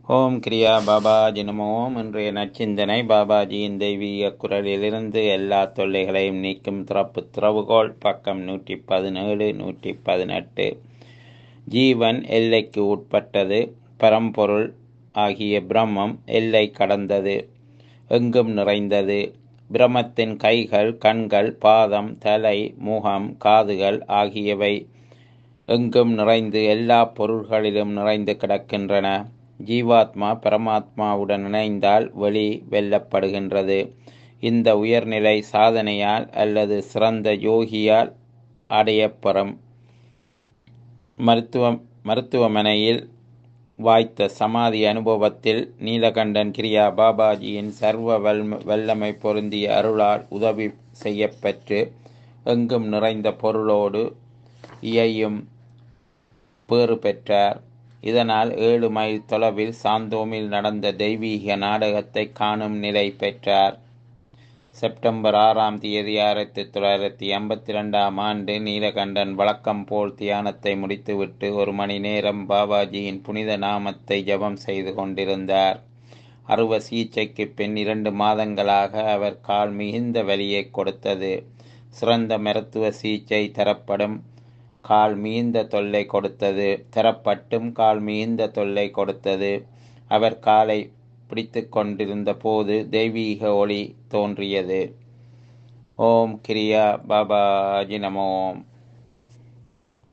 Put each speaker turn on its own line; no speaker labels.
ஓம் கிரியா பாபாஜி நமோ ஓம் இன்றைய நச்சிந்தனை பாபாஜியின் தெய்வீக குரலிலிருந்து எல்லா தொல்லைகளையும் நீக்கும் திறப்பு திறவுகோள் பக்கம் நூற்றி பதினேழு நூற்றி பதினெட்டு ஜீவன் எல்லைக்கு உட்பட்டது பரம்பொருள் ஆகிய பிரம்மம் எல்லை கடந்தது எங்கும் நிறைந்தது பிரமத்தின் கைகள் கண்கள் பாதம் தலை முகம் காதுகள் ஆகியவை எங்கும் நிறைந்து எல்லா பொருள்களிலும் நிறைந்து கிடக்கின்றன ஜீவாத்மா பரமாத்மாவுடன் இணைந்தால் வெளி வெல்லப்படுகின்றது இந்த உயர்நிலை சாதனையால் அல்லது சிறந்த யோகியால் அடையப்பெறும் மருத்துவம் மருத்துவமனையில் வாய்த்த சமாதி அனுபவத்தில் நீலகண்டன் கிரியா பாபாஜியின் சர்வ வல் வல்லமை பொருந்திய அருளால் உதவி செய்யப்பெற்று எங்கும் நிறைந்த பொருளோடு இயையும் பேறு பெற்றார் இதனால் ஏழு மைல் தொலைவில் சாந்தோமில் நடந்த தெய்வீக நாடகத்தை காணும் நிலை பெற்றார் செப்டம்பர் ஆறாம் தேதி ஆயிரத்தி தொள்ளாயிரத்தி எண்பத்தி ரெண்டாம் ஆண்டு நீலகண்டன் வழக்கம் போல் தியானத்தை முடித்துவிட்டு ஒரு மணி நேரம் பாபாஜியின் புனித நாமத்தை ஜபம் செய்து கொண்டிருந்தார் அறுவ சிகிச்சைக்கு பின் இரண்டு மாதங்களாக அவர் கால் மிகுந்த வலியை கொடுத்தது சிறந்த மருத்துவ சிகிச்சை தரப்படும் கால் மீந்த தொல்லை கொடுத்தது தரப்பட்டும் கால் மீந்த தொல்லை கொடுத்தது அவர் காலை பிடித்து கொண்டிருந்த போது தெய்வீக ஒளி தோன்றியது ஓம் கிரியா பாபாஜி நமோம்